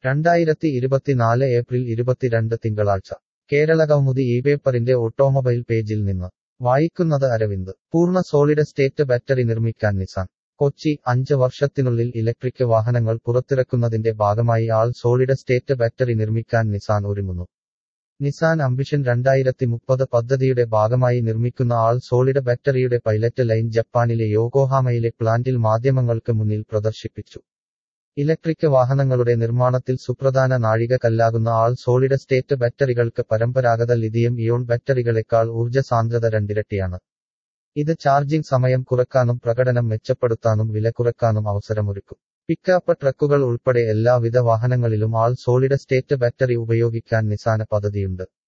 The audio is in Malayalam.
രണ്ടായിരത്തി ഇരുപത്തിനാല് ഏപ്രിൽ ഇരുപത്തിരണ്ട് തിങ്കളാഴ്ച കേരള കൗമുദി ഈ പേപ്പറിന്റെ ഓട്ടോമൊബൈൽ പേജിൽ നിന്ന് വായിക്കുന്നത് അരവിന്ദ് പൂർണ്ണ സോളിഡ് സ്റ്റേറ്റ് ബാറ്ററി നിർമ്മിക്കാൻ നിസാൻ കൊച്ചി അഞ്ച് വർഷത്തിനുള്ളിൽ ഇലക്ട്രിക് വാഹനങ്ങൾ പുറത്തിറക്കുന്നതിന്റെ ഭാഗമായി ആൾ സോളിഡ് സ്റ്റേറ്റ് ബാറ്ററി നിർമ്മിക്കാൻ നിസാൻ ഒരുങ്ങുന്നു നിസാൻ അംബിഷൻ രണ്ടായിരത്തി മുപ്പത് പദ്ധതിയുടെ ഭാഗമായി നിർമ്മിക്കുന്ന ആൾ സോളിഡ് ബാറ്ററിയുടെ പൈലറ്റ് ലൈൻ ജപ്പാനിലെ യോഗോഹാമയിലെ പ്ലാന്റിൽ മാധ്യമങ്ങൾക്ക് മുന്നിൽ പ്രദർശിപ്പിച്ചു ഇലക്ട്രിക് വാഹനങ്ങളുടെ നിർമ്മാണത്തിൽ സുപ്രധാന നാഴിക കല്ലാകുന്ന ആൾ സോളിഡ് സ്റ്റേറ്റ് ബാറ്ററികൾക്ക് പരമ്പരാഗത ലിഥിയം ഇയോൺ ബാറ്ററികളെക്കാൾ ഊർജ്ജ സാന്ദ്രത രണ്ടിരട്ടിയാണ് ഇത് ചാർജിംഗ് സമയം കുറക്കാനും പ്രകടനം മെച്ചപ്പെടുത്താനും വില കുറക്കാനും അവസരമൊരുക്കും പിക്കപ്പ് ട്രക്കുകൾ ഉൾപ്പെടെ എല്ലാവിധ വാഹനങ്ങളിലും ആൾ സോളിഡ് സ്റ്റേറ്റ് ബാറ്ററി ഉപയോഗിക്കാൻ നിസാന പദ്ധതിയുണ്ട്